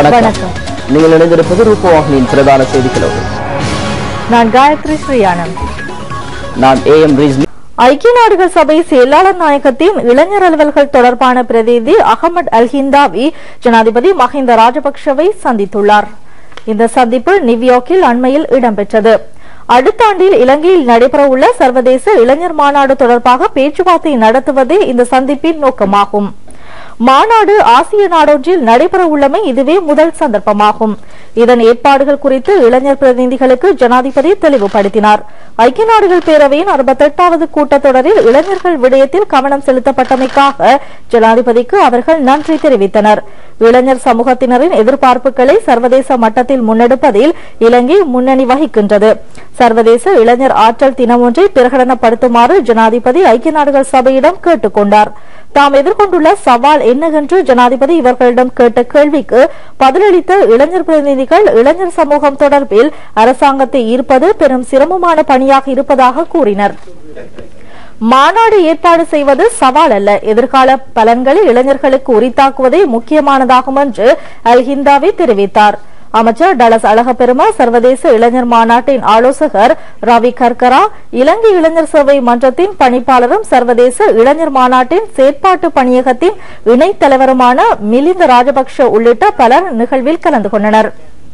வணக்கம் வணக்கம். நீங்கள் இணைந்திருப்பது ரூபவாகினியின் பிரதான செய்திகளோடு நான் காயத்ரி ஸ்ரீயானந்த் நான் ஏ எம் ரிஸ்வி ஐக்கிய நாடுகள் சபை செயலாளர் நாயகத்தின் இளைஞர் அலுவல்கள் தொடர்பான பிரதிநிதி அகமது அல் ஹிந்தாவி ஜனாதிபதி மஹிந்த ராஜபக்ஷவை சந்தித்துள்ளார் இந்த சந்திப்பு நியூயார்க்கில் அண்மையில் இடம்பெற்றது அடுத்த ஆண்டில் இலங்கையில் நடைபெறவுள்ள சர்வதேச இளைஞர் மாநாடு தொடர்பாக பேச்சுவார்த்தை நடத்துவதே இந்த சந்திப்பின் நோக்கமாகும் மாநாடு ஆசிய நாடொன்றில் நடைபெறவுள்ளமை இதுவே முதல் சந்தர்ப்பமாகும் இதன் ஏற்பாடுகள் குறித்து இளைஞர் பிரதிநிதிகளுக்கு ஜனாதிபதி தெளிவுபடுத்தினார் ஐக்கிய நாடுகள் பேரவையின் அறுபத்தெட்டாவது கூட்டத்தொடரில் இளைஞர்கள் விடயத்தில் கவனம் செலுத்தப்பட்டமைக்காக ஜனாதிபதிக்கு அவர்கள் நன்றி தெரிவித்தனர் இளைஞர் சமூகத்தினரின் எதிர்பார்ப்புகளை சர்வதேச மட்டத்தில் முன்னெடுப்பதில் இலங்கை முன்னணி வகிக்கின்றது சர்வதேச இளைஞர் ஆற்றல் தினம் ஒன்றை பிரகடனப்படுத்துமாறு ஜனாதிபதி ஐக்கிய நாடுகள் சபையிடம் கேட்டுக் கொண்டார் தாம் எதிர்கொண்டுள்ள சவால் என்னவென்று ஜனாதிபதி இவர்களிடம் கேட்ட கேள்விக்கு பதிலளித்த இளைஞர் பிரதிநிதிகள் இளைஞர் சமூகம் தொடர்பில் அரசாங்கத்தை ஈர்ப்பது பெரும் சிரமமான பணியாக இருப்பதாக கூறினர் மாநாடு ஏற்பாடு செய்வது சவால் அல்ல எதிர்கால பலன்களை இளைஞர்களுக்கு உரித்தாக்குவதே முக்கியமானதாகும் என்று அல் ஹிந்தாவி தெரிவித்தார் அமைச்சர் டலஸ் அழகப்பெருமா சர்வதேச இளைஞர் மாநாட்டின் ஆலோசகர் ரவி கர்கரா இலங்கை இளைஞர் சேவை மன்றத்தின் பணிப்பாளரும் சர்வதேச இளைஞர் மாநாட்டின் செயற்பாட்டு பணியகத்தின் இணைத் தலைவருமான மிலிந்த ராஜபக்ஷ உள்ளிட்ட பலர் நிகழ்வில் கலந்து கொண்டனர்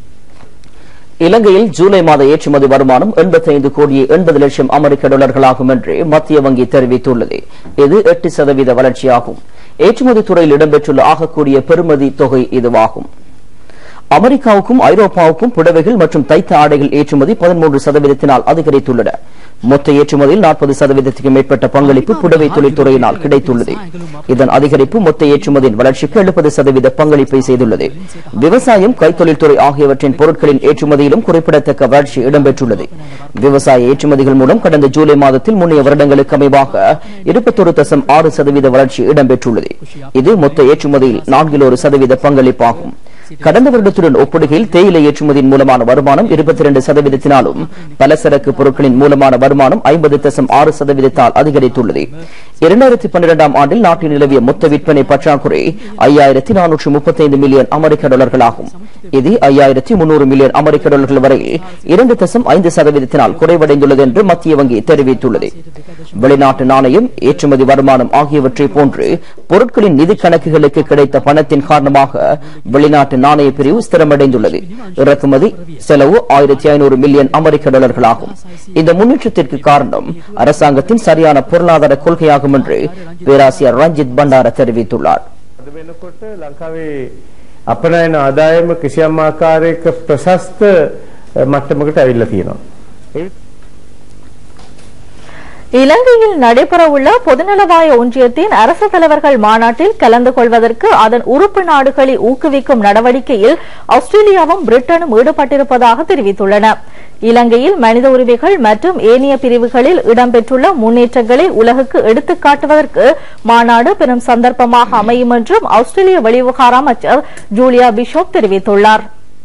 இலங்கையில் ஜூலை மாத ஏற்றுமதி வருமானம் 85 கோடியே எண்பது லட்சம் அமெரிக்க டாலர்களாகும் என்று மத்திய வங்கி தெரிவித்துள்ளது இது எட்டு சதவீத வளர்ச்சியாகும் ஏற்றுமதி துறையில் இடம்பெற்றுள்ள ஆகக்கூடிய பெறுமதி தொகை இதுவாகும் அமெரிக்காவுக்கும் ஐரோப்பாவுக்கும் புடவைகள் மற்றும் தைத்த ஆடைகள் ஏற்றுமதி பதிமூன்று சதவீதத்தினால் அதிகரித்துள்ளன மொத்த ஏற்றுமதியில் நாற்பது சதவீதத்துக்கு மேற்பட்ட பங்களிப்பு புடவை தொழில்துறையினால் கிடைத்துள்ளது இதன் அதிகரிப்பு மொத்த ஏற்றுமதியின் வளர்ச்சிக்கு எழுபது சதவீத பங்களிப்பை செய்துள்ளது விவசாயம் கைத்தொழில்துறை ஆகியவற்றின் பொருட்களின் ஏற்றுமதியிலும் குறிப்பிடத்தக்க வளர்ச்சி இடம்பெற்றுள்ளது விவசாய ஏற்றுமதிகள் மூலம் கடந்த ஜூலை மாதத்தில் முன்னைய வருடங்களுக்கு அமைவாக இருபத்தொரு தசம் ஆறு சதவீத வளர்ச்சி இடம்பெற்றுள்ளது இது மொத்த ஏற்றுமதியில் நான்கில் ஒரு சதவீத பங்களிப்பாகும் கடந்த வருடத்துடன் ஒப்பிடுகையில் தேயிலை ஏற்றுமதியின் மூலமான வருமானம் இருபத்தி இரண்டு சதவீதத்தினாலும் பலசரக்கு பொருட்களின் மூலமான வருமானம் ஐம்பது தசம் ஆறு சதவீதத்தால் அதிகரித்துள்ளது இரண்டாயிரத்தி பன்னிரெண்டாம் ஆண்டில் நாட்டில் நிலவிய மொத்த விற்பனை பற்றாக்குறை ஐயாயிரத்தி நானூற்று முப்பத்தைந்து மில்லியன் அமெரிக்க டாலர்களாகும் இது ஐயாயிரத்தி முன்னூறு மில்லியன் அமெரிக்க டாலர்கள் வரையில் இரண்டு தசம் ஐந்து சதவீதத்தினால் குறைவடைந்துள்ளது என்று மத்திய வங்கி தெரிவித்துள்ளது வெளிநாட்டு நாணயம் ஏற்றுமதி வருமானம் ஆகியவற்றை போன்று பொருட்களின் நிதி கணக்குகளுக்கு கிடைத்த பணத்தின் காரணமாக வெளிநாட்டு நாணய பிரிவு ஸ்திரமடைந்துள்ளது இறக்குமதி செலவு ஆயிரத்தி ஐநூறு மில்லியன் அமெரிக்க டாலர்களாகும் இந்த முன்னேற்றத்திற்கு காரணம் அரசாங்கத்தின் சரியான பொருளாதார கொள்கையாகும் என்று பேராசிரியர் ரஞ்சித் பண்டார தெரிவித்துள்ளார் අද වෙනකොට ලංකාවේ අපනයන ආදායම කිසියම් ආකාරයක ප්‍රශස්ත මට්ටමකට ඇවිල්ලා තියෙනවා. ඒ இலங்கையில் நடைபெறவுள்ள பொதுநலவாய ஒன்றியத்தின் அரசு தலைவர்கள் மாநாட்டில் கலந்து கொள்வதற்கு அதன் உறுப்பு நாடுகளை ஊக்குவிக்கும் நடவடிக்கையில் ஆஸ்திரேலியாவும் பிரிட்டனும் ஈடுபட்டிருப்பதாக தெரிவித்துள்ளன இலங்கையில் மனித உரிமைகள் மற்றும் ஏனைய பிரிவுகளில் இடம்பெற்றுள்ள முன்னேற்றங்களை உலகுக்கு எடுத்துக் காட்டுவதற்கு மாநாடு பெரும் சந்தர்ப்பமாக அமையும் என்றும் ஆஸ்திரேலிய வெளிவிவகார அமைச்சர் ஜூலியா பிஷோப் தெரிவித்துள்ளார்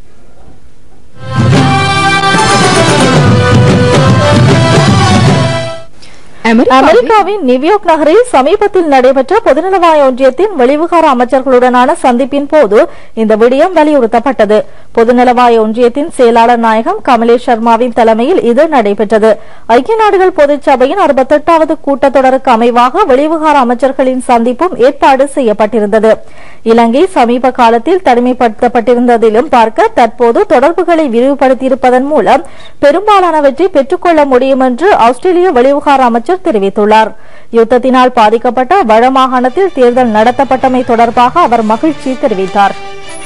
அமெரிக்காவின் நியூயார்க் நகரில் சமீபத்தில் நடைபெற்ற பொதுநலவாய ஒன்றியத்தின் வெளிவிகார அமைச்சர்களுடனான சந்திப்பின் போது இந்த விடயம் வலியுறுத்தப்பட்டது பொதுநலவாய ஒன்றியத்தின் செயலாளர் நாயகம் கமலேஷ் சர்மாவின் தலைமையில் இது நடைபெற்றது ஐக்கிய நாடுகள் பொதுச் சபையின் அறுபத்தெட்டாவது கூட்டத்தொடருக்கு அமைவாக வெளிவிகார அமைச்சர்களின் சந்திப்பும் ஏற்பாடு செய்யப்பட்டிருந்தது இலங்கை சமீப காலத்தில் தனிமைப்படுத்தப்பட்டிருந்ததிலும் பார்க்க தற்போது தொடர்புகளை விரிவுபடுத்தியிருப்பதன் மூலம் பெரும்பாலானவற்றை பெற்றுக்கொள்ள முடியும் என்று ஆஸ்திரேலிய வெளிவிகார அமைச்சர் தெரிவித்துள்ளார் யுத்தத்தினால் பாதிக்கப்பட்ட வடமாகாணத்தில் தேர்தல் நடத்தப்பட்டமை தொடர்பாக அவர் மகிழ்ச்சி தெரிவித்தார்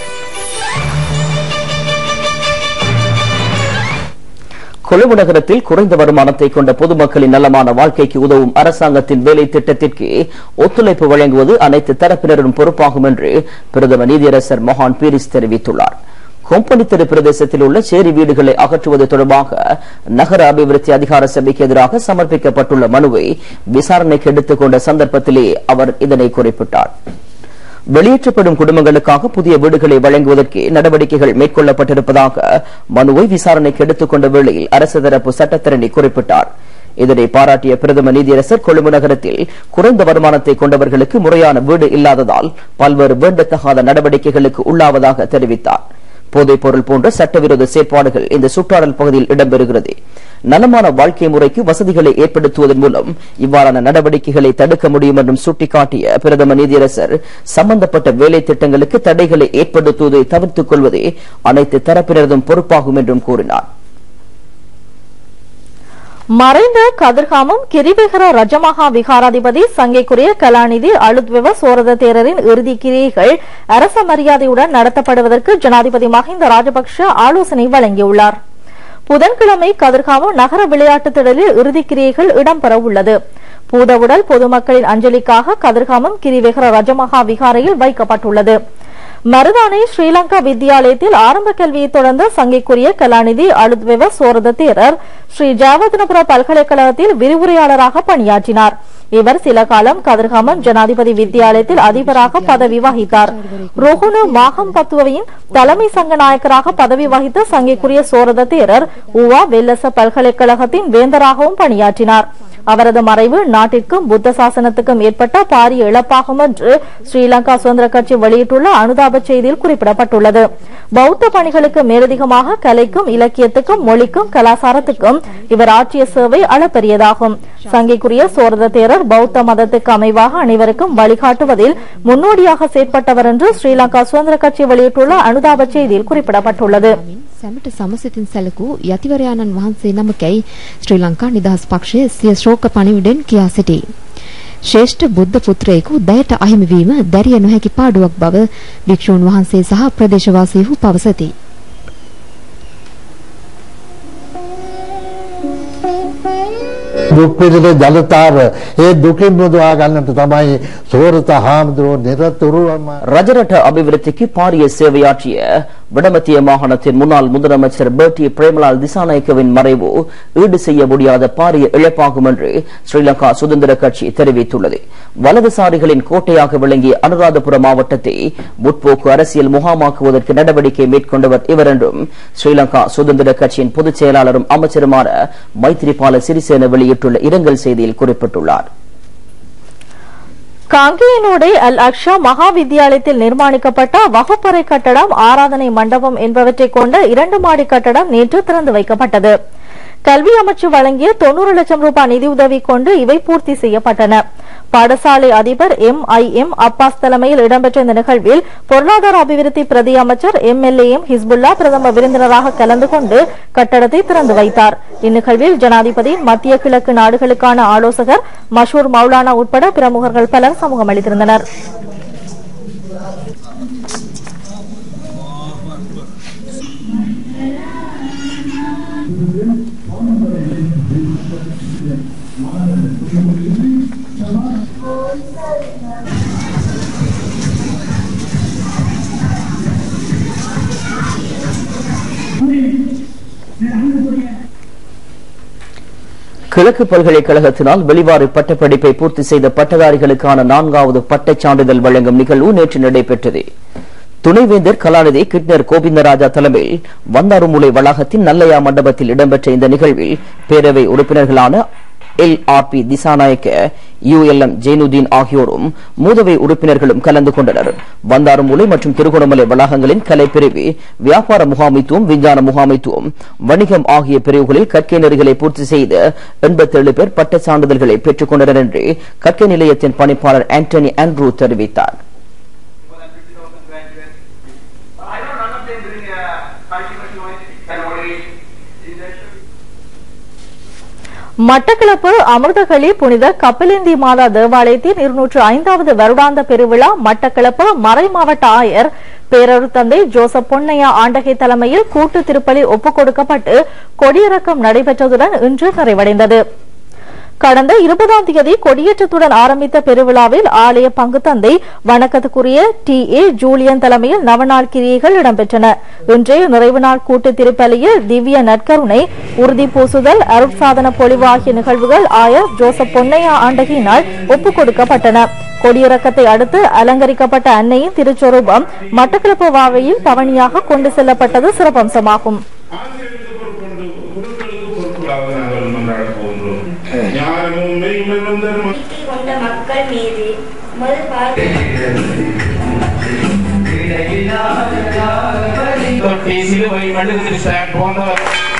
கொழும்பு நகரத்தில் குறைந்த வருமானத்தை கொண்ட பொதுமக்களின் நலமான வாழ்க்கைக்கு உதவும் அரசாங்கத்தின் வேலை திட்டத்திற்கு ஒத்துழைப்பு வழங்குவது அனைத்து தரப்பினரும் பொறுப்பாகும் என்று பிரதமர் நீதியரசர் மொஹான் பீரிஸ் தெரிவித்துள்ளார் கொம்பனி தெரு பிரதேசத்தில் உள்ள சேரி வீடுகளை அகற்றுவது தொடர்பாக நகர அபிவிருத்தி அதிகார சபைக்கு எதிராக சமர்ப்பிக்கப்பட்டுள்ள மனுவை விசாரணைக்கு எடுத்துக் கொண்ட சந்தர்ப்பத்திலே அவர் இதனை குறிப்பிட்டார் வெளியேற்றப்படும் குடும்பங்களுக்காக புதிய வீடுகளை வழங்குவதற்கு நடவடிக்கைகள் மேற்கொள்ளப்பட்டிருப்பதாக மனுவை விசாரணைக்கு எடுத்துக் கொண்ட வேளையில் அரசு தரப்பு சட்டத்தரணி குறிப்பிட்டார் இதனை பாராட்டிய பிரதம நீதியரசர் கொழும்பு நகரத்தில் குறைந்த வருமானத்தை கொண்டவர்களுக்கு முறையான வீடு இல்லாததால் பல்வேறு வேண்டத்தகாத நடவடிக்கைகளுக்கு உள்ளாவதாக தெரிவித்தார் போதைப் பொருள் போன்ற சட்டவிரோத செயற்பாடுகள் இந்த சுற்றாடல் பகுதியில் இடம்பெறுகிறது நலமான வாழ்க்கை முறைக்கு வசதிகளை ஏற்படுத்துவதன் மூலம் இவ்வாறான நடவடிக்கைகளை தடுக்க முடியும் என்றும் சுட்டிக்காட்டிய பிரதம நீதியரசர் சம்பந்தப்பட்ட வேலை திட்டங்களுக்கு தடைகளை ஏற்படுத்துவதை தவிர்த்துக் கொள்வதே அனைத்து தரப்பினரதும் பொறுப்பாகும் என்றும் கூறினார் மறைந்த கதிர்காமம் கிரிவிகர ரஜமகா விகாராதிபதி சங்கைக்குரிய கலாநிதி அழுத்விவ சோரத தேரரின் இறுதி கிரியைகள் அரச மரியாதையுடன் நடத்தப்படுவதற்கு ஜனாதிபதி மஹிந்த ராஜபக்ஷ ஆலோசனை வழங்கியுள்ளார் புதன்கிழமை கதிர்காமம் நகர விளையாட்டுத் திடலில் இறுதி கிரியைகள் இடம்பெற உள்ளது பூதவுடல் பொதுமக்களின் அஞ்சலிக்காக கதிர்காமம் கிரிவிகர ரஜமகா விகாரையில் வைக்கப்பட்டுள்ளது மருதானை ஸ்ரீலங்கா வித்தியாலயத்தில் ஆரம்ப கல்வியை தொடர்ந்த சங்கைக்குரிய கலாநிதி அழுத்வெவ சோரத தேரர் ஸ்ரீ ஜாவதனபுர பல்கலைக்கழகத்தில் விரிவுரையாளராக பணியாற்றினார் இவர் சில காலம் கதிர்காமம் ஜனாதிபதி வித்தியாலயத்தில் அதிபராக பதவி வகித்தார் ரோஹுனு மாகம் பத்துவையின் தலைமை சங்க நாயக்கராக பதவி வகித்த சங்கைக்குரிய சோரத தேரர் உவா வெல்லச பல்கலைக்கழகத்தின் வேந்தராகவும் பணியாற்றினார் அவரது மறைவு நாட்டிற்கும் புத்த சாசனத்துக்கும் ஏற்பட்ட பாரிய இழப்பாகும் என்று ஸ்ரீலங்கா சுதந்திர கட்சி வெளியிட்டுள்ள அனுதாப செய்தியில் குறிப்பிடப்பட்டுள்ளது பௌத்த பணிகளுக்கு மேலதிகமாக கலைக்கும் இலக்கியத்துக்கும் மொழிக்கும் கலாசாரத்துக்கும் இவர் ஆற்றிய சேவை அளப்பரியதாகும் சங்கைக்குரிய சோரத தேரர் பௌத்த மதத்துக்கு அமைவாக அனைவருக்கும் வழிகாட்டுவதில் முன்னோடியாக செயற்பட்டவர் என்று ஸ்ரீலங்கா சுதந்திர கட்சி வெளியிட்டுள்ள அனுதாப செய்தியில் குறிப்பிடப்பட்டுள்ளது සැමට සමසිතින් සැලකූ යතිවරයාණන් වහන්සේ නමකැයි ශ්‍රී ලංකා නිදහස් පක්ෂය සිය ශෝක පණිවිඩෙන් කියා සිටී. ශ්‍රේෂ්ඨ බුද්ධ පුත්‍රයෙකු දයට අහිමිවීම දැරිය නොහැකි පාඩුවක් බව භික්ෂූන් වහන්සේ සහ ප්‍රදේශවාසීහු පවසති. දුක් විඳින ජනතාව ඒ දුකින් මුදවා ගන්නට තමයි සෝරත හාමුදුරුවෝ නිරතුරුවම ரஜரட்ட அபிவிருத்திக்கு பாரிய சேவையாற்றிய வடமத்திய மாகாணத்தின் முன்னாள் முதலமைச்சர் பேட்டி பிரேமலால் திசாநாயக்கவின் மறைவு ஈடு செய்ய முடியாத பாரிய இழப்பாகும் என்று ஸ்ரீலங்கா சுதந்திர கட்சி தெரிவித்துள்ளது வலதுசாரிகளின் கோட்டையாக விளங்கிய அனுராதபுர மாவட்டத்தை முற்போக்கு அரசியல் முகாமாக்குவதற்கு நடவடிக்கை மேற்கொண்டவர் இவர் என்றும் ஸ்ரீலங்கா சுதந்திர கட்சியின் பொதுச் செயலாளரும் அமைச்சருமான மைத்ரிபால சிறிசேன வெளியிட்டுள்ள இரங்கல் செய்தியில் குறிப்பிட்டுள்ளார் காங்கேயனோடே அல் அக்ஷா மகா வித்தியாலயத்தில் நிர்மாணிக்கப்பட்ட வகுப்பறை கட்டடம் ஆராதனை மண்டபம் என்பவற்றை கொண்ட இரண்டு மாடி கட்டடம் நேற்று திறந்து வைக்கப்பட்டது கல்வி அமைச்சு வழங்கிய தொன்னூறு லட்சம் ரூபாய் நிதியுதவி கொண்டு இவை பூர்த்தி செய்யப்பட்டன பாடசாலை அதிபர் எம் ஐ எம் அப்பாஸ் தலைமையில் இடம்பெற்ற இந்த நிகழ்வில் பொருளாதார அபிவிருத்தி பிரதி அமைச்சர் எம் எல் எம் ஹிஸ்புல்லா பிரதம விருந்தினராக கலந்து கொண்டு கட்டடத்தை திறந்து வைத்தார் இந்நிகழ்வில் ஜனாதிபதி மத்திய கிழக்கு நாடுகளுக்கான ஆலோசகர் மஷூர் மௌலானா உட்பட பிரமுகர்கள் பலர் சமூகம் அளித்திருந்தனர் கிழக்கு பல்கலைக்கழகத்தினால் வெளிவாறு பட்டப்படிப்பை பூர்த்தி செய்த பட்டதாரிகளுக்கான நான்காவது பட்டச் சான்றிதழ் வழங்கும் நிகழ்வு நேற்று நடைபெற்றது துணைவேந்தர் கலாநிதி கிட்னர் கோவிந்தராஜா தலைமையில் வந்தாறுமூலை வளாகத்தின் நல்லையா மண்டபத்தில் இடம்பெற்ற இந்த நிகழ்வில் பேரவை உறுப்பினர்களான L R P Dissanayake U L M Jainudeen ஆகியோரும் மூதவை உறுப்பினர்களும் கலந்து கொண்டனர் வந்தாறுமூலை மற்றும் திருகோணமலை வளாகங்களின் கலைப்பிரிவு வியாபார முகாமைத்துவம் விஞ்ஞான முகாமைத்துவம் வணிகம் ஆகிய பிரிவுகளில் கற்கை நெறிகளை பூர்த்தி செய்த எண்பத்தேழு பேர் பட்டச் சான்றிதழ்களை பெற்றுக் கொண்டனர் என்று கற்கை நிலையத்தின் பணிப்பாளர் ஆண்டனி ஆண்ட்ரூ தெரிவித்தார் more than 50,000 graduates. But I know none of them bring a particular university can only in the Batticaloa Amirthakali புனித கப்பிலேந்தி மாதா தேவாலயத்தின் இருநூற்று ஐந்தாவது வருடாந்த பெருவிழா மட்டக்களப்பு மறை மாவட்ட ஆயர் பேரொரு தந்தை ஜோசப் பொன்னையா ஆண்டகை தலைமையில் கூட்டு திருப்பலி ஒப்புக் கொடுக்கப்பட்டு கொடியிறக்கம் நடைபெற்றதுடன் இன்று நிறைவடைந்தது கடந்த இருபதாம் தேதி கொடியேற்றத்துடன் ஆரம்பித்த பெருவிழாவில் ஆலய பங்கு தந்தை வணக்கத்துக்குரிய டி ஏ ஜூலியன் தலைமையில் நவநாள் கிரியைகள் இடம்பெற்றன இன்றைய நிறைவு நாள் கூட்டு திருப்பலியில் திவ்ய நற்கருணை உறுதி பூசுதல் அருட்சாதன பொழிவு ஆகிய நிகழ்வுகள் ஆயர் ஜோசப் பொன்னையா ஆண்டகியினால் ஒப்புக் கொடுக்கப்பட்டன கொடியிறக்கத்தை அடுத்து அலங்கரிக்கப்பட்ட அன்னையின் திருச்சொரூபம் மட்டக்களப்பு வாவையில் பவனியாக கொண்டு செல்லப்பட்டது சிறப்பம்சமாகும் ஆசிரியருக்கு பொறுப்புண்டு குருக்களுக்கு பொறுப்புகளாக நாங்கள் மன்றாட போகின்றோம் ஞானமும் மெய்மனும் தர்மம் கொண்ட மக்கள் மீது உமது பார்வை தொட்டி சிலுவை மெழுகு ஸ்டாண்ட் போன்றவை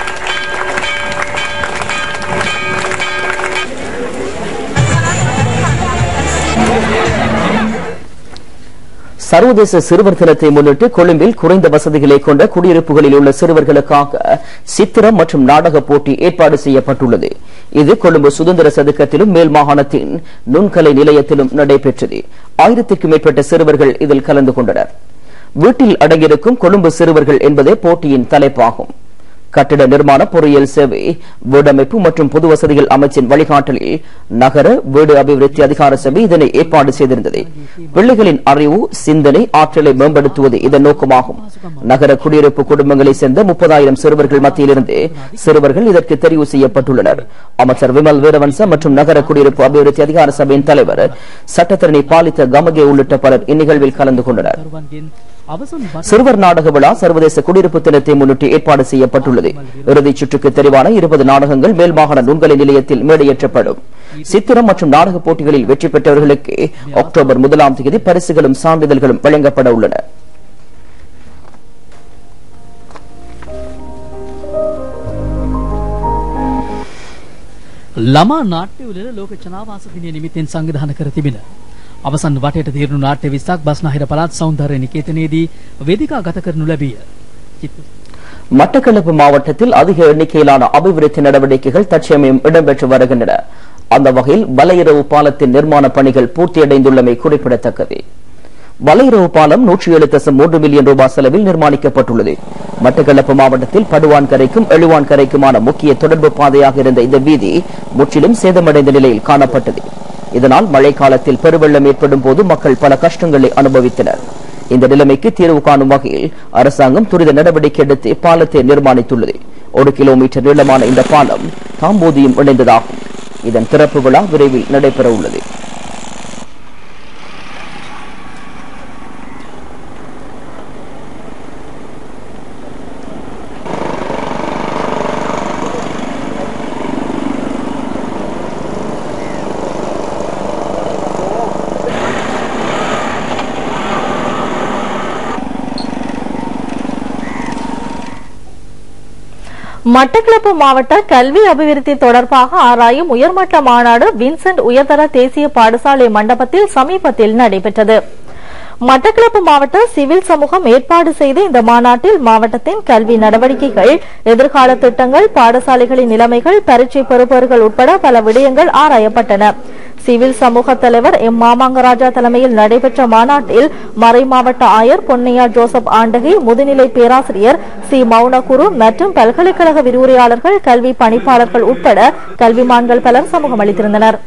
சர்வதேச சிறுவர் தினத்தை முன்னிட்டு கொழும்பில் குறைந்த வசதிகளை கொண்ட குடியிருப்புகளில் உள்ள சிறுவர்களுக்காக சித்திரம் மற்றும் நாடக போட்டி ஏற்பாடு செய்யப்பட்டுள்ளது இது கொழும்பு சுதந்திர சதுக்கத்திலும் மேல் மாகாணத்தின் நுண்கலை நிலையத்திலும் நடைபெற்றது ஆயிரத்திற்கும் மேற்பட்ட சிறுவர்கள் இதில் கலந்து கொண்டனர் வீட்டில் அடங்கியிருக்கும் கொழும்பு சிறுவர்கள் என்பதே போட்டியின் தலைப்பாகும் கட்டிட நிர்மாண பொறியியல் சேவை வீடமைப்பு மற்றும் பொது வசதிகள் அமைச்சின் வழிகாட்டலில் நகர வீடு அபிவிருத்தி அதிகார சபை இதனை ஏற்பாடு செய்திருந்தது பிள்ளைகளின் அறிவு சிந்தனை ஆற்றலை மேம்படுத்துவது இதன் நோக்கமாகும் நகர குடியிருப்பு குடும்பங்களை சேர்ந்த முப்பதாயிரம் சிறுவர்கள் மத்தியிலிருந்து சிறுவர்கள் இதற்கு தெரிவு செய்யப்பட்டுள்ளனர் அமைச்சர் விமல் வீரவன்ச மற்றும் நகர குடியிருப்பு அபிவிருத்தி அதிகார சபையின் தலைவர் சட்டத்தரணி பாலித்த கமகே உள்ளிட்ட பலர் இந்நிகழ்வில் கலந்து கொண்டனர் சிறுவர் நாடக விழா சர்வதேச குடியிருப்பு தினத்தை முன்னிட்டு ஏற்பாடு செய்யப்பட்டுள்ளது இறுதிச் சுற்றுக்கு தெரிவான இருபது நாடகங்கள் மேல் மாகாண நுண்கலை நிலையத்தில் மேடையேற்றப்படும் சித்திரம் மற்றும் நாடக போட்டிகளில் வெற்றி பெற்றவர்களுக்கு அக்டோபர் முதலாம் தேதி பரிசுகளும் சான்றிதழ்களும் வழங்கப்பட உள்ளன ළමා නාට්‍ය උළෙල ලෝක ජනාවාස දිනය නිමිත්තෙන් සංවිධානය කර තිබෙන අවසන් වටයට තීරණු නාට්‍ය 20ක් බස්නාහිර පළාත් සෞන්දර්ය නිකේතනයේදී වේදිකා ගත කරනු ලැබිය. மட்டக்களப்பு மாவட்டத்தில் அதிக எண்ணிக்கையிலான அபிவிருத்தி நடவடிக்கைகள் தற்சமயம் இடம்பெற்று வருகின்றன அந்த வகையில் வலையிறவு பாலத்தின் நிர்மாண பணிகள் பூர்த்தியடைந்துள்ளமை குறிப்பிடத்தக்கது வலையிறவு பாலம் நூற்றி ஏழு தசம் மூன்று மில்லியன் ரூபாய் செலவில் நிர்மாணிக்கப்பட்டுள்ளது மட்டக்களப்பு மாவட்டத்தில் படுவான் கரைக்கும் எழுவான் கரைக்குமான முக்கிய தொடர்பு பாதையாக இருந்த இந்த வீதி முற்றிலும் சேதமடைந்த நிலையில் காணப்பட்டது இதனால் மழைக்காலத்தில் பெருவெள்ளம் ஏற்படும் போது மக்கள் பல கஷ்டங்களை அனுபவித்தனர் இந்த நிலைமைக்கு தீர்வு காணும் வகையில் அரசாங்கம் துரித நடவடிக்கை எடுத்து பாலத்தை நிர்மாணித்துள்ளது ஒரு கிலோமீட்டர் நீளமான இந்த பாலம் தாம்போதியும் இணைந்ததாகும் இதன் திறப்பு விழா விரைவில் நடைபெற உள்ளது மட்டக்களப்பு மாவட்ட கல்வி அபிவிருத்தி தொடர்பாக ஆராயும் உயர்மட்ட மாநாடு வின்சென்ட் உயர்தர தேசிய பாடசாலை மண்டபத்தில் சமீபத்தில் நடைபெற்றது மட்டக்களப்பு மாவட்ட சிவில் சமூகம் ஏற்பாடு செய்த இந்த மாநாட்டில் மாவட்டத்தின் கல்வி நடவடிக்கைகள் எதிர்கால திட்டங்கள் பாடசாலைகளின் நிலைமைகள் பரீட்சை பெறுபவர்கள் உட்பட பல விடயங்கள் ஆராயப்பட்டன சிவில் சமூக தலைவர் எம் மாமாங்கராஜா தலைமையில் நடைபெற்ற மாநாட்டில் மறை மாவட்ட ஆயர் பொன்னையா ஜோசப் ஆண்டகை முதுநிலை பேராசிரியர் சி மௌனகுரு மற்றும் பல்கலைக்கழக விரிவுரையாளர்கள் கல்வி பணிப்பாளர்கள் உட்பட கல்விமான்கள் பலர் சமூகம் அளித்திருந்தனர்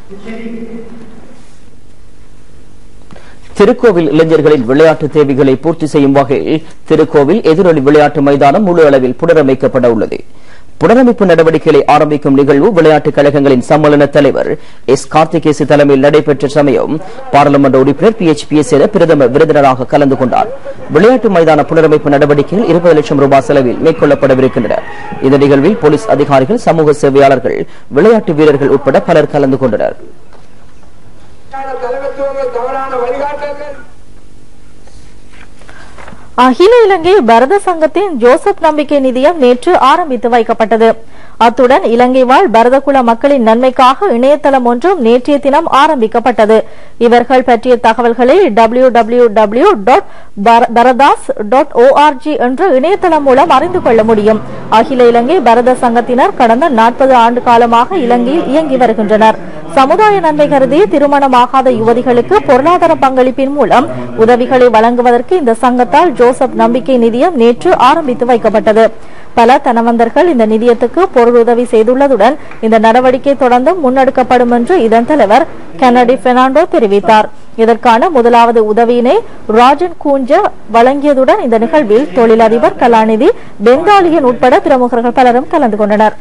திருக்கோவில் இளைஞர்களின் விளையாட்டு தேவைகளை பூர்த்தி செய்யும் வகையில் திருக்கோவில் எதிரொலி விளையாட்டு மைதானம் முழு அளவில் புனரமைக்கப்பட உள்ளது புனரமைப்பு நடவடிக்கைகளை ஆரம்பிக்கும் நிகழ்வு விளையாட்டுக் கழகங்களின் சம்மேளன தலைவர் எஸ் கார்த்திகேசு தலைமையில் நடைபெற்ற சமயம் பாராளுமன்ற உறுப்பினர் பி எச் பி எஸ் என பிரதமர் விருந்தினராக கலந்து கொண்டார் விளையாட்டு மைதான புனரமைப்பு நடவடிக்கைகள் இருபது லட்சம் ரூபாய் செலவில் மேற்கொள்ளப்படவிருக்கின்றன இந்த நிகழ்வில் போலீஸ் அதிகாரிகள் சமூக சேவையாளர்கள் விளையாட்டு வீரர்கள் உட்பட பலர் கலந்து கொண்டனர் தலைமைத்துவங்கள் தவறான வழிகாட்டல்கள் அகில இலங்கை பரத சங்கத்தின் ஜோசப் நம்பிக்கை நிதியம் நேற்று ஆரம்பித்து வைக்கப்பட்டது அத்துடன் இலங்கை வாழ் பரதகுல மக்களின் நன்மைக்காக இணையதளம் ஒன்றும் நேற்றைய தினம் ஆரம்பிக்கப்பட்டது இவர்கள் பற்றிய தகவல்களை டபிள்யூ டபிள்யூ டபிள்யூ டாட் பரதாஸ் டாட் ஓஆர்ஜி என்ற இணையதளம் மூலம் அறிந்து கொள்ள முடியும் அகில இலங்கை பரத சங்கத்தினர் கடந்த நாற்பது ஆண்டு காலமாக இலங்கையில் இயங்கி வருகின்றனர் சமுதாய நன்மை கருதி திருமணமாகாத யுவதிகளுக்கு பொருளாதார பங்களிப்பின் மூலம் உதவிகளை வழங்குவதற்கு இந்த சங்கத்தால் ஜோசப் நம்பிக்கை நிதியம் நேற்று ஆரம்பித்து வைக்கப்பட்டது பல தனவந்தர்கள் இந்த நிதியத்துக்கு பொருளுதவி செய்துள்ளதுடன் இந்த நடவடிக்கை தொடர்ந்தும் முன்னெடுக்கப்படும் என்று இதன் தலைவர் கென்னடி பெர்னாண்டோ தெரிவித்தார் இதற்கான முதலாவது உதவியினை ராஜன் கூஞ்ச வழங்கியதுடன் இந்த நிகழ்வில் தொழிலதிபர் கலாநிதி பெங்காலியன் உட்பட பிரமுகர்கள் பலரும் கலந்து கொண்டனர்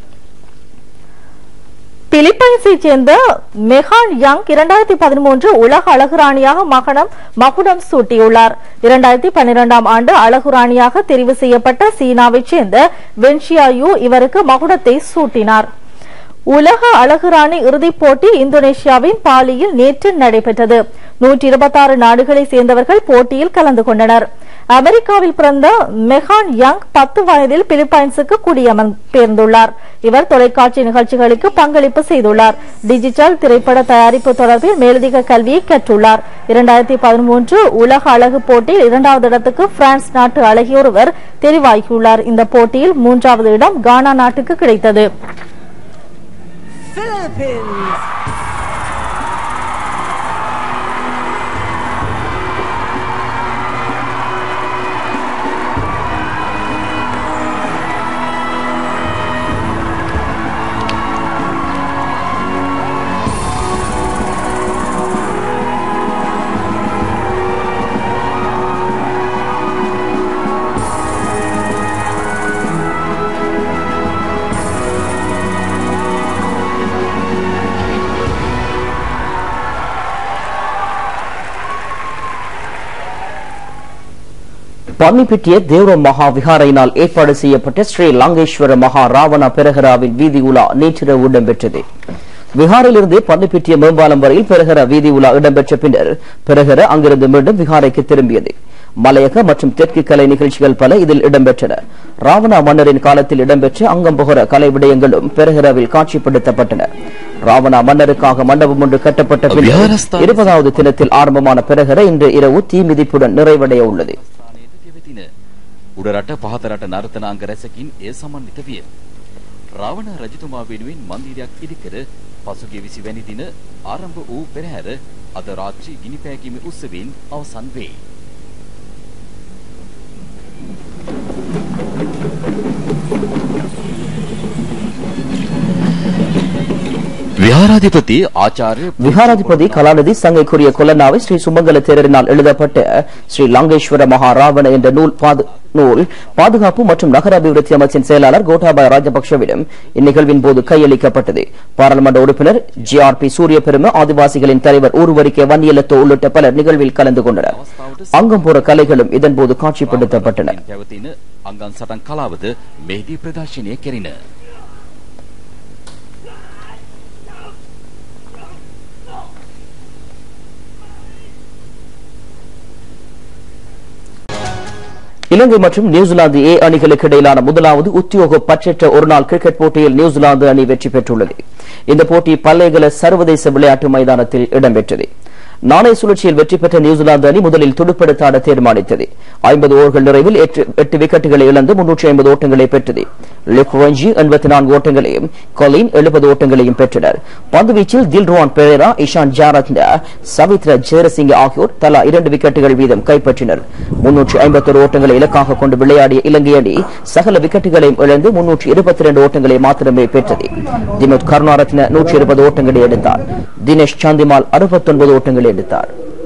பிலிப்பைன்ஸைச் சேர்ந்த மெஹான் யங் இரண்டாயிரத்தி பதிமூன்று உலக அழகுராணியாக மகனம் மகுடம் சூட்டியுள்ளார் இரண்டாயிரத்தி பன்னிரெண்டாம் ஆண்டு அழகுராணியாக தெரிவு செய்யப்பட்ட சீனாவைச் சேர்ந்த வென்ஷியா யூ இவருக்கு மகுடத்தை சூட்டினார் உலக அழகுராணி இறுதிப் போட்டி இந்தோனேஷியாவின் பாலியில் நேற்று நடைபெற்றது நூற்றி இருபத்தாறு நாடுகளை சேர்ந்தவர்கள் போட்டியில் கலந்து கொண்டனர் அமெரிக்காவில் பிறந்த மெஹான் யங் பத்து வயதில் பிலிப்பைன்ஸுக்கு குடியமர்ந்துள்ளார் இவர் தொலைக்காட்சி நிகழ்ச்சிகளுக்கு பங்களிப்பு செய்துள்ளார் டிஜிட்டல் திரைப்பட தயாரிப்பு தொடர்பில் மேலதிக கல்வியை கற்றுள்ளார் இரண்டாயிரத்தி பதிமூன்று உலக அழகு போட்டியில் இரண்டாவது இடத்துக்கு பிரான்ஸ் நாட்டு அழகியொருவர் தெரிவாகியுள்ளார் இந்த போட்டியில் மூன்றாவது இடம் கானா நாட்டுக்கு கிடைத்தது Philippines. பன்னிப்பிட்டிய தேவர மகா விகாரையினால் ஏற்பாடு செய்யப்பட்ட ஸ்ரீ லாங்கேஸ்வர மகா ராவண பெருகராவின் வீதி உலா நேற்றிரவு இடம்பெற்றது விகாரிலிருந்து பன்னிப்பிட்டிய மேம்பாலம் வரையில் பெருகர வீதி உலா இடம்பெற்ற பின்னர் பெருகர அங்கிருந்து மீண்டும் விகாரைக்கு திரும்பியது மலையக மற்றும் தெற்கு கலை நிகழ்ச்சிகள் பல இதில் இடம்பெற்றன ராவண மன்னரின் காலத்தில் இடம்பெற்ற அங்கம்புகர கலை விடயங்களும் பெருகரவில் காட்சிப்படுத்தப்பட்டன ராவண மன்னருக்காக மண்டபம் ஒன்று கட்டப்பட்ட பின்னர் இருபதாவது தினத்தில் ஆரம்பமான பெருகர இன்று இரவு தீ மிதிப்புடன் நிறைவடைய உள்ளது උඩරට පහතරට නර්තන අංග රැසකින් එය සමන්විත විය. රාවණ රජතුමා වෙනුවෙන් මන්දිරයක් ඉදිකර පසුගිය විසිවැනි දින ආරම්භ වූ පෙරහැර අද රාත්‍රී ගිනිපෑගීම උත්සවයෙන් අවසන් වේ. விஹாராதிபதி ஆச்சாரிய விஹாராதிபதி கலாநிதி சங்கைக்குரிய கொல்லனாவை ஸ்ரீ சுமங்கல தேரரினால் எழுதப்பட்ட ஸ்ரீ லாங்கேஸ்வர மகா ராவண என்ற நூல் பாது- நூல் பாதுகாப்பு மற்றும் நகர அபிவிருத்தி அமைச்சின் செயலாளர் கோட்டாபாய ராஜபக்ஷவிடம் இந்நிகழ்வின் போது கையளிக்கப்பட்டது பாராளுமன்ற உறுப்பினர் ஜி ஆர் பி சூரிய பெரும ஆதிவாசிகளின் தலைவர் ஊர்வரிக்கை வன்னியலத்தோ உள்ளிட்ட பலர் நிகழ்வில் கலந்து கொண்டனர் அங்கம்புற கலைகளும் இதன்போது காட்சிப்படுத்தப்பட்டன පැවතින අංගන් සටන් කලාවද මෙහිදී ප්‍රදර්ශනය කෙරින. இலங்கை மற்றும் நியூசிலாந்து ஏ அணிகளுக்கு இடையிலான முதலாவது உத்தியோக பற்றற்ற ஒருநாள் கிரிக்கெட் போட்டியில் நியூசிலாந்து அணி வெற்றி பெற்றுள்ளது இந்த போட்டி பல்லேகல சர்வதேச விளையாட்டு மைதானத்தில் இடம்பெற்றது நாணய சுழற்சியில் வெற்றி பெற்ற நியூசிலாந்து அணி முதலில் துடுப்படுத்த ஆட தீர்மானித்தது ஐம்பது ஓவர்கள் நிறைவில் எட்டு எட்டு விக்கெட்டுகளை இழந்து முன்னூற்றி ஐம்பது ஓட்டங்களை பெற்றது லிக்ரோஞ்சி எண்பத்தி நான்கு ஓட்டங்களையும் கொலின் எழுபது ஓட்டங்களையும் பெற்றனர் பந்துவீச்சில் தில்ருவான் பெரேரா இஷான் ஜாரத்ன சவித்ர ஜெயரசிங்க ஆகியோர் தலா இரண்டு விக்கெட்டுகள் வீதம் கைப்பற்றினர் முன்னூற்றி ஐம்பத்தொரு ஓட்டங்களை இலக்காக கொண்டு விளையாடிய இலங்கை அணி சகல விக்கெட்டுகளையும் இழந்து முன்னூற்றி இருபத்தி இரண்டு ஓட்டங்களை மாத்திரமே பெற்றது திமுத் கருணாரத்ன நூற்றி இருபது ஓட்டங்களை எடுத்தார் தினேஷ் சாந்திமால் அறுபத்தொன்பது ஓட்டங்களை எடுத்தார்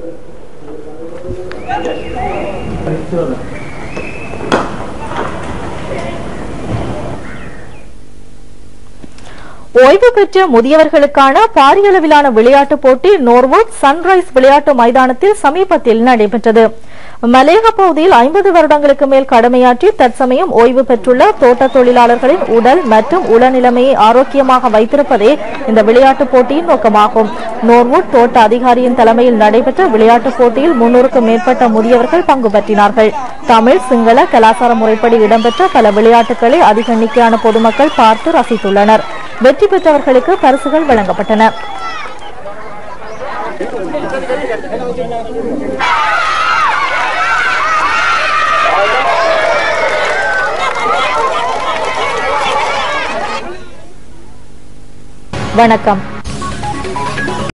ஓய்வு பெற்ற முதியவர்களுக்கான பாரியளவிலான விளையாட்டுப் போட்டி நோர்வுட் சன்ரைஸ் விளையாட்டு மைதானத்தில் சமீபத்தில் நடைபெற்றது மலேக பகுதியில் ஐம்பது வருடங்களுக்கு மேல் கடமையாற்றி தற்சமயம் ஓய்வு பெற்றுள்ள தோட்ட தொழிலாளர்களின் உடல் மற்றும் உளநிலைமையை ஆரோக்கியமாக வைத்திருப்பதே இந்த விளையாட்டுப் போட்டியின் நோக்கமாகும் நோர்வுட் தோட்ட அதிகாரியின் தலைமையில் நடைபெற்ற விளையாட்டுப் போட்டியில் முன்னூறுக்கும் மேற்பட்ட முதியவர்கள் பங்கு பற்றினார்கள் தமிழ் சிங்கள கலாச்சார முறைப்படி இடம்பெற்ற பல விளையாட்டுகளை அதிக எண்ணிக்கையான பொதுமக்கள் பார்த்து ரசித்துள்ளனர் வெற்றி பெற்றவர்களுக்கு பரிசுகள் வழங்கப்பட்டன வணக்கம்